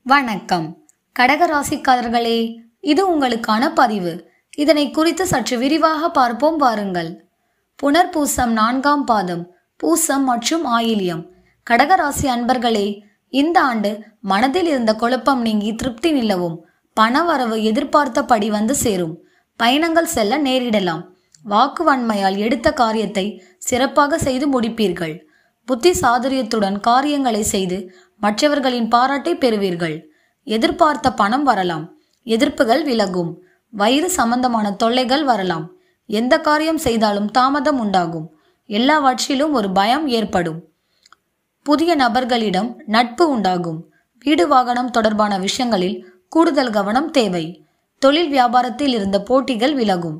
வணக்கம் கடகராசிக்காரர்களே இது உங்களுக்கான பதிவு இதனை குறித்து சற்று விரிவாக பார்ப்போம் வாருங்கள் புனர்பூசம் நான்காம் பாதம் பூசம் மற்றும் ஆயில்யம் கடகராசி அன்பர்களே இந்த ஆண்டு மனதில் இருந்த குழப்பம் நீங்கி திருப்தி நிலவும் பணவரவு எதிர்பார்த்தபடி வந்து சேரும் பயணங்கள் செல்ல நேரிடலாம் வாக்கு வன்மையால் எடுத்த காரியத்தை சிறப்பாக செய்து முடிப்பீர்கள் புத்தி சாதுரியத்துடன் காரியங்களை செய்து மற்றவர்களின் பாராட்டை பெறுவீர்கள் எதிர்பார்த்த பணம் வரலாம் எதிர்ப்புகள் விலகும் வயிறு சம்பந்தமான தொல்லைகள் வரலாம் எந்த காரியம் செய்தாலும் தாமதம் உண்டாகும் எல்லாவற்றிலும் ஒரு பயம் ஏற்படும் புதிய நபர்களிடம் நட்பு உண்டாகும் வீடு வாகனம் தொடர்பான விஷயங்களில் கூடுதல் கவனம் தேவை தொழில் வியாபாரத்தில் இருந்த போட்டிகள் விலகும்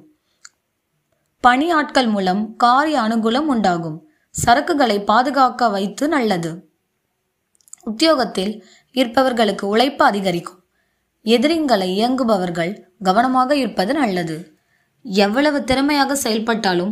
பணியாட்கள் மூலம் காரிய அனுகூலம் உண்டாகும் சரக்குகளை பாதுகாக்க வைத்து நல்லது உத்தியோகத்தில் இருப்பவர்களுக்கு உழைப்பு அதிகரிக்கும் எதிரிங்களை இயங்குபவர்கள் கவனமாக இருப்பது நல்லது எவ்வளவு திறமையாக செயல்பட்டாலும்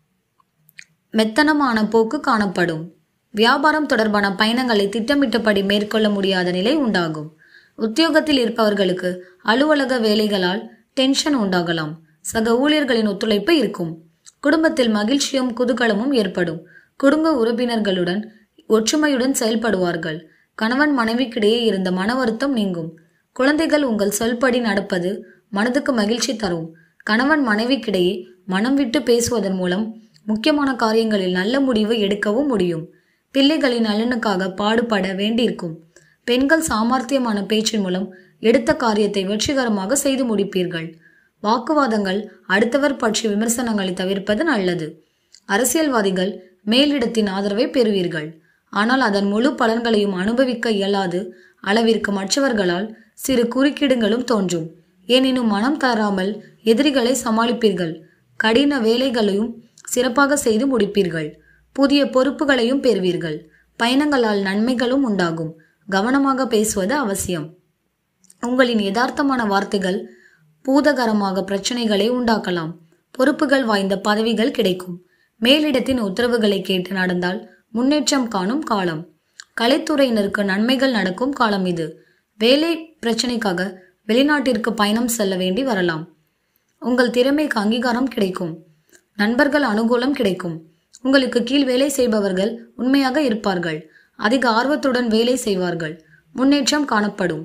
மெத்தனமான போக்கு காணப்படும் வியாபாரம் தொடர்பான பயணங்களை திட்டமிட்டபடி மேற்கொள்ள முடியாத நிலை உண்டாகும் உத்தியோகத்தில் இருப்பவர்களுக்கு அலுவலக வேலைகளால் டென்ஷன் உண்டாகலாம் சக ஊழியர்களின் ஒத்துழைப்பு இருக்கும் குடும்பத்தில் மகிழ்ச்சியும் குதூகலமும் ஏற்படும் குடும்ப உறுப்பினர்களுடன் ஒற்றுமையுடன் செயல்படுவார்கள் கணவன் மனைவிக்கிடையே இருந்த மன வருத்தம் நீங்கும் குழந்தைகள் உங்கள் சொல்படி நடப்பது மனதுக்கு மகிழ்ச்சி தரும் கணவன் மனைவிக்கிடையே மனம் விட்டு பேசுவதன் மூலம் முக்கியமான காரியங்களில் நல்ல முடிவு எடுக்கவும் முடியும் பிள்ளைகளின் நலனுக்காக பாடுபட வேண்டியிருக்கும் பெண்கள் சாமர்த்தியமான பேச்சின் மூலம் எடுத்த காரியத்தை வெற்றிகரமாக செய்து முடிப்பீர்கள் வாக்குவாதங்கள் அடுத்தவர் பற்றிய விமர்சனங்களை தவிர்ப்பது நல்லது அரசியல்வாதிகள் மேலிடத்தின் ஆதரவை பெறுவீர்கள் ஆனால் அதன் முழு பலன்களையும் அனுபவிக்க இயலாது அளவிற்கு மற்றவர்களால் சிறு குறுக்கீடுகளும் தோன்றும் எனினும் மனம் தராமல் எதிரிகளை சமாளிப்பீர்கள் கடின வேலைகளையும் சிறப்பாக செய்து முடிப்பீர்கள் புதிய பொறுப்புகளையும் பெறுவீர்கள் பயணங்களால் நன்மைகளும் உண்டாகும் கவனமாக பேசுவது அவசியம் உங்களின் யதார்த்தமான வார்த்தைகள் பூதகரமாக பிரச்சனைகளை உண்டாக்கலாம் பொறுப்புகள் வாய்ந்த பதவிகள் கிடைக்கும் மேலிடத்தின் உத்தரவுகளை கேட்டு நடந்தால் முன்னேற்றம் காணும் காலம் கலைத்துறையினருக்கு நன்மைகள் நடக்கும் காலம் இது வேலை பிரச்சனைக்காக வெளிநாட்டிற்கு பயணம் செல்ல வேண்டி வரலாம் உங்கள் திறமைக்கு அங்கீகாரம் கிடைக்கும் நண்பர்கள் அனுகூலம் கிடைக்கும் உங்களுக்கு கீழ் வேலை செய்பவர்கள் உண்மையாக இருப்பார்கள் அதிக ஆர்வத்துடன் வேலை செய்வார்கள் முன்னேற்றம் காணப்படும்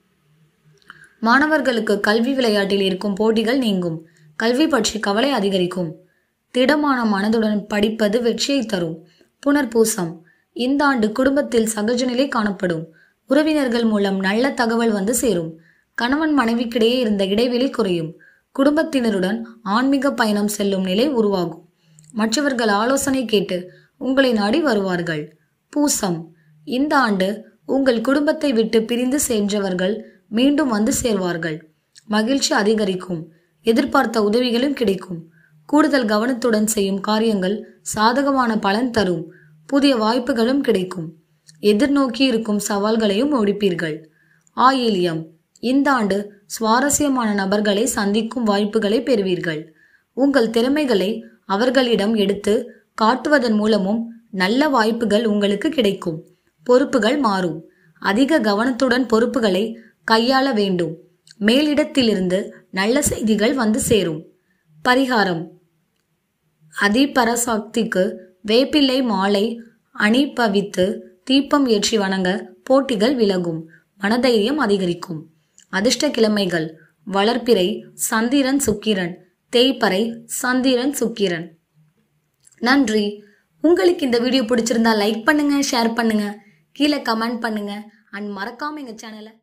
மாணவர்களுக்கு கல்வி விளையாட்டில் இருக்கும் போட்டிகள் நீங்கும் கல்வி பற்றி கவலை அதிகரிக்கும் திடமான மனதுடன் படிப்பது வெற்றியை தரும் புனர்பூசம் இந்த ஆண்டு குடும்பத்தில் சகஜ நிலை காணப்படும் உறவினர்கள் மூலம் நல்ல தகவல் வந்து சேரும் கணவன் மனைவிக்கிடையே இருந்த இடைவெளி குறையும் குடும்பத்தினருடன் ஆன்மீக பயணம் செல்லும் நிலை உருவாகும் மற்றவர்கள் ஆலோசனை கேட்டு உங்களை நாடி வருவார்கள் பூசம் இந்த ஆண்டு உங்கள் குடும்பத்தை விட்டு பிரிந்து சென்றவர்கள் மீண்டும் வந்து சேர்வார்கள் மகிழ்ச்சி அதிகரிக்கும் எதிர்பார்த்த உதவிகளும் கிடைக்கும் கூடுதல் கவனத்துடன் செய்யும் காரியங்கள் சாதகமான பலன் தரும் புதிய வாய்ப்புகளும் கிடைக்கும் எதிர்நோக்கி இருக்கும் சவால்களையும் ஒழிப்பீர்கள் ஆயிலியம் இந்த ஆண்டு சுவாரஸ்யமான நபர்களை சந்திக்கும் வாய்ப்புகளை பெறுவீர்கள் உங்கள் திறமைகளை அவர்களிடம் எடுத்து காட்டுவதன் மூலமும் நல்ல வாய்ப்புகள் உங்களுக்கு கிடைக்கும் பொறுப்புகள் மாறும் அதிக கவனத்துடன் பொறுப்புகளை கையாள வேண்டும் மேலிடத்திலிருந்து நல்ல செய்திகள் வந்து சேரும் பரிகாரம் அதிபரசக்திக்கு வேப்பிலை மாலை அணிபவித்து தீபம் ஏற்றி வணங்க போட்டிகள் விலகும் மனதைரியம் அதிகரிக்கும் அதிர்ஷ்ட கிழமைகள் வளர்ப்பிறை சந்திரன் சுக்கிரன் தேய்ப்பறை சந்திரன் சுக்கிரன் நன்றி உங்களுக்கு இந்த வீடியோ பிடிச்சிருந்தா லைக் பண்ணுங்க ஷேர் பண்ணுங்க கீழே கமெண்ட் பண்ணுங்க அண்ட் மறக்காம எங்க சேனலை